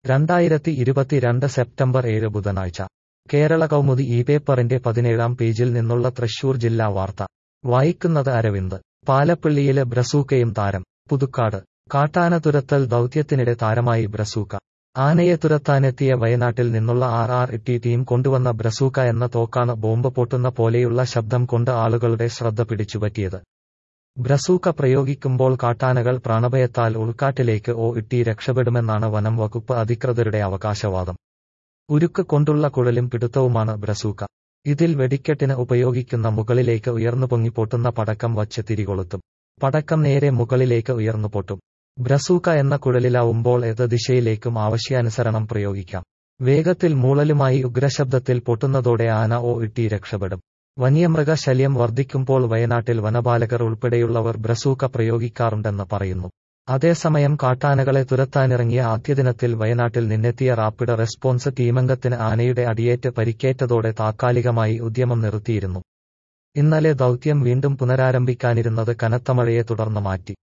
രണ്ടായിരത്തി ഇരുപത്തിരണ്ട് സെപ്റ്റംബർ ഏഴ് ബുധനാഴ്ച കേരള കൗമുദി ഈ പേപ്പറിന്റെ പതിനേഴാം പേജിൽ നിന്നുള്ള തൃശൂർ ജില്ലാ വാർത്ത വായിക്കുന്നത് അരവിന്ദ് പാലപ്പിള്ളിയിലെ ബ്രസൂക്കയും താരം പുതുക്കാട് കാട്ടാന തുരത്തൽ ദൗത്യത്തിനിടെ താരമായി ബ്രസൂക്ക ആനയെ തുരത്താനെത്തിയ വയനാട്ടിൽ നിന്നുള്ള ആർ ആർ ടി ടീം കൊണ്ടുവന്ന ബ്രസൂക്ക എന്ന തോക്കാണ് ബോംബ് പൊട്ടുന്ന പോലെയുള്ള ശബ്ദം കൊണ്ട് ആളുകളുടെ ശ്രദ്ധ പിടിച്ചുപറ്റിയത് ബ്രസൂക്ക പ്രയോഗിക്കുമ്പോൾ കാട്ടാനകൾ പ്രാണഭയത്താൽ ഉൾക്കാട്ടിലേക്ക് ഓ ഇട്ടി രക്ഷപ്പെടുമെന്നാണ് വനം വകുപ്പ് അധികൃതരുടെ അവകാശവാദം ഉരുക്ക് കൊണ്ടുള്ള കുഴലും പിടുത്തവുമാണ് ബ്രസൂക്ക ഇതിൽ വെടിക്കെട്ടിന് ഉപയോഗിക്കുന്ന മുകളിലേക്ക് ഉയർന്നു പൊങ്ങി പൊട്ടുന്ന പടക്കം വച്ച് തിരികൊളുത്തും പടക്കം നേരെ മുകളിലേക്ക് ഉയർന്നു പൊട്ടും ബ്രസൂക്ക എന്ന കുഴലിലാവുമ്പോൾ ഏത് ദിശയിലേക്കും ആവശ്യാനുസരണം പ്രയോഗിക്കാം വേഗത്തിൽ മൂളലുമായി ഉഗ്രശബ്ദത്തിൽ പൊട്ടുന്നതോടെ ആന ഓ ഇട്ടി രക്ഷപ്പെടും വന്യമൃഗശല്യം വർദ്ധിക്കുമ്പോൾ വയനാട്ടിൽ വനപാലകർ ഉൾപ്പെടെയുള്ളവർ ബ്രസൂക്ക പ്രയോഗിക്കാറുണ്ടെന്ന് പറയുന്നു അതേസമയം കാട്ടാനകളെ തുരത്താനിറങ്ങിയ ആദ്യദിനത്തിൽ വയനാട്ടിൽ നിന്നെത്തിയ റാപ്പിഡ് റെസ്പോൺസ് ടീമംഗത്തിന് ആനയുടെ അടിയേറ്റ് പരിക്കേറ്റതോടെ താത്കാലികമായി ഉദ്യമം നിർത്തിയിരുന്നു ഇന്നലെ ദൗത്യം വീണ്ടും പുനരാരംഭിക്കാനിരുന്നത് കനത്ത മഴയെ തുടർന്ന് മാറ്റി